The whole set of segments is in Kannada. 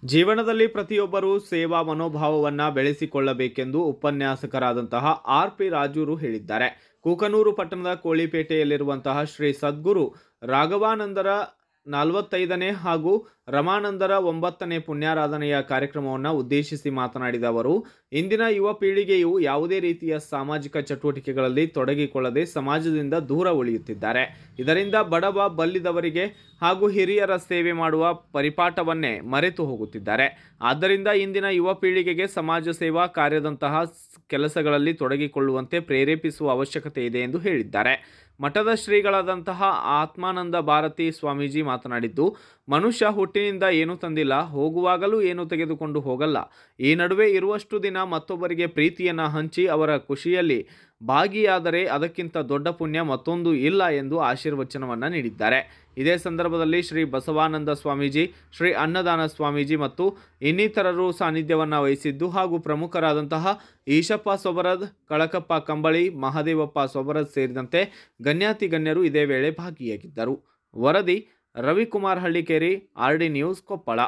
ಜೀವನದಲ್ಲಿ ಪ್ರತಿಯೊಬ್ಬರೂ ಸೇವಾ ಮನೋಭಾವವನ್ನು ಬೆಳೆಸಿಕೊಳ್ಳಬೇಕೆಂದು ಉಪನ್ಯಾಸಕರಾದಂತಹ ಆರ್ ಪಿ ರಾಜೂರು ಹೇಳಿದ್ದಾರೆ ಕೂಕನೂರು ಪಟ್ಟಣದ ಕೋಳಿಪೇಟೆಯಲ್ಲಿರುವಂತಹ ಶ್ರೀ ಸದ್ಗುರು ರಾಘವಾನಂದರ ನಲವತ್ತೈದನೇ ಹಾಗೂ ರಮಾನಂದರ ಒಂಬತ್ತನೇ ಪುಣ್ಯಾರಾಧನೆಯ ಕಾರ್ಯಕ್ರಮವನ್ನು ಉದ್ದೇಶಿಸಿ ಮಾತನಾಡಿದ ಅವರು ಇಂದಿನ ಯುವ ಪೀಳಿಗೆಯು ಯಾವುದೇ ರೀತಿಯ ಸಾಮಾಜಿಕ ಚಟುವಟಿಕೆಗಳಲ್ಲಿ ತೊಡಗಿಕೊಳ್ಳದೆ ಸಮಾಜದಿಂದ ದೂರ ಉಳಿಯುತ್ತಿದ್ದಾರೆ ಇದರಿಂದ ಬಡವ ಬಲ್ಲಿದವರಿಗೆ ಹಾಗೂ ಹಿರಿಯರ ಸೇವೆ ಮಾಡುವ ಪರಿಪಾಠವನ್ನೇ ಮರೆತು ಹೋಗುತ್ತಿದ್ದಾರೆ ಆದ್ದರಿಂದ ಇಂದಿನ ಯುವ ಪೀಳಿಗೆಗೆ ಸಮಾಜ ಸೇವಾ ಕಾರ್ಯದಂತಹ ಸ್- ಕೆಲಸಗಳಲ್ಲಿ ತೊಡಗಿಕೊಳ್ಳುವಂತೆ ಪ್ರೇರೇಪಿಸುವ ಅವಶ್ಯಕತೆ ಇದೆ ಎಂದು ಹೇಳಿದ್ದಾರೆ ಮಠದ ಶ್ರೀಗಳಾದಂತಹ ಆತ್ಮಾನಂದ ಭಾರತಿ ಸ್ವಾಮೀಜಿ ಮಾತನಾಡಿದ್ದು ಮನುಷ್ಯ ಹುಟ್ಟಿನಿಂದ ಏನೂ ತಂದಿಲ್ಲ ಹೋಗುವಾಗಲೂ ಏನೂ ತೆಗೆದುಕೊಂಡು ಹೋಗಲ್ಲ ಈ ನಡುವೆ ಇರುವಷ್ಟು ದಿನ ಮತ್ತೊಬ್ಬರಿಗೆ ಪ್ರೀತಿಯನ್ನು ಹಂಚಿ ಅವರ ಖುಷಿಯಲ್ಲಿ ಭಾಗಿಯಾದರೆ ಅದಕ್ಕಿಂತ ದೊಡ್ಡ ಪುಣ್ಯ ಮತ್ತೊಂದು ಇಲ್ಲ ಎಂದು ಆಶೀರ್ವಚನವನ್ನು ನೀಡಿದ್ದಾರೆ ಇದೇ ಸಂದರ್ಭದಲ್ಲಿ ಶ್ರೀ ಬಸವಾನಂದ ಸ್ವಾಮೀಜಿ ಶ್ರೀ ಅನ್ನದಾನ ಸ್ವಾಮೀಜಿ ಮತ್ತು ಇನ್ನಿತರರು ಸಾನ್ನಿಧ್ಯವನ್ನು ವಹಿಸಿದ್ದು ಹಾಗೂ ಪ್ರಮುಖರಾದಂತಹ ಈಶಪ್ಪ ಸೊಬರದ್ ಕಳಕಪ್ಪ ಕಂಬಳಿ ಮಹದೇವಪ್ಪ ಸೊಬರದ್ ಸೇರಿದಂತೆ ಗಣ್ಯಾತಿ ಗಣ್ಯರು ಇದೇ ವೇಳೆ ಭಾಗಿಯಾಗಿದ್ದರು ವರದಿ Ravikumar Hallikeri R D news Koppal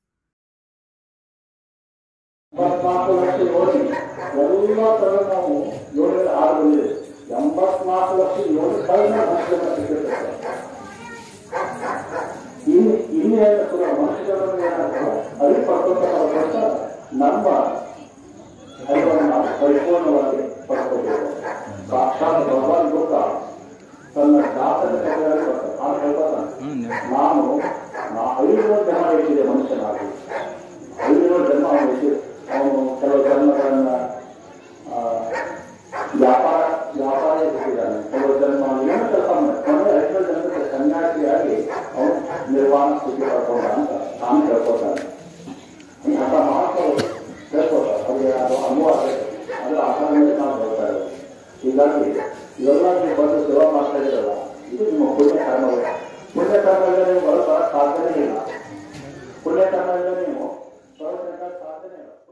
ಎಂಬತ್ನಾಲ್ಕು ಲಕ್ಷ ಯೋಜನೆ ಎಲ್ಲ ತರ ನಾವು ಯೋಜನೆ ಆರು ಬಂದಿದೆ ಎಂಬತ್ನಾಲ್ಕು ಲಕ್ಷ ಯೋಜನೆ ಸಾವಿರ ಮನುಷ್ಯರನ್ನ ಸಿಗುತ್ತೆ ಇನ್ನು ಇನ್ನೇನು ಕೂಡ ಮನುಷ್ಯರನ್ನು ಏನಾಗ್ತದೆ ಅದೇ ಪಡ್ಕೊಂತ ಅವಕಾಶ ನಮ್ಮ ದೈವವನ್ನು ಪರಿಪೂರ್ಣವಾಗಿ ಪಡ್ಕೋಬೇಕು ಸಾಕ್ಷಾತ್ ಭಗವಾನ್ ಬುದ್ಧ ತನ್ನ ದಾಸನ ಕೈಯಲ್ಲಿ ಬರ್ತಾನೆ ನಾನು ಹೇಳ್ತಾನೆ ನಾನು ನಾ ಐನೂರು ಜನ ವಹಿಸಿದೆ ಮನುಷ್ಯನಾಗಿ ಐನೂರು ಜನ್ಮ ಅವನು ವಹಿಸಿ ಅವನು ಕೆಲವು ಜನ್ಮಗಳನ್ನ ಆ, ವ್ಯಾಪಾರ ವ್ಯಾಪಾರ ಹುಟ್ಟಿದ್ದಾನೆ ಕೆಲವು ಜನ್ಮ ಅವನು ಏನು ಕೆಲಸ ಮಾಡಿ ಐನೂರು ಜನಕ್ಕೆ ಸನ್ಯಾಸಿಯಾಗಿ ಅವನು ನಿರ್ವಾಣ ಸ್ಥಿತಿ ಪಡ್ಕೊಂಡ ಅಂತ ನಾನು ಕೇಳ್ಕೊತಾನೆ ಅಂತ ಮಹತ್ವ ಕೇಳ್ಕೊತಾರೆ ಅವ್ರಿಗೆ ಅದು ಅನುಭವ ಆಗೈತೆ ಅದರ ಆಧಾರ ಮೇಲೆ ನಾವು ಹೇಳ್ತಾ ಇರೋದು ಹೀಗಾಗಿ ಇವೆಲ್ಲ ನೀವು ಬಂದು ಸೇವಾ ಮಾಡ್ತಾ ಇದ್ದೀರಲ್ಲ ಇದು ನಿಮ್ಮ ಪುಣ್ಯ ಕರ್ಮಗಳು ಪುಣ್ಯ ಕರ್ಮದಿಂದ ನೀವು ಹೊರಬರಕ್ಕೆ ಸಾಧ್ಯನೇ ಇಲ್ಲ ಪುಣ್ಯ ಕರ್ಮದಿಂದ ನೀವು ಹೊರಬರಕ್ಕೆ ಸಾಧ್ಯನೇ ಇಲ್ಲ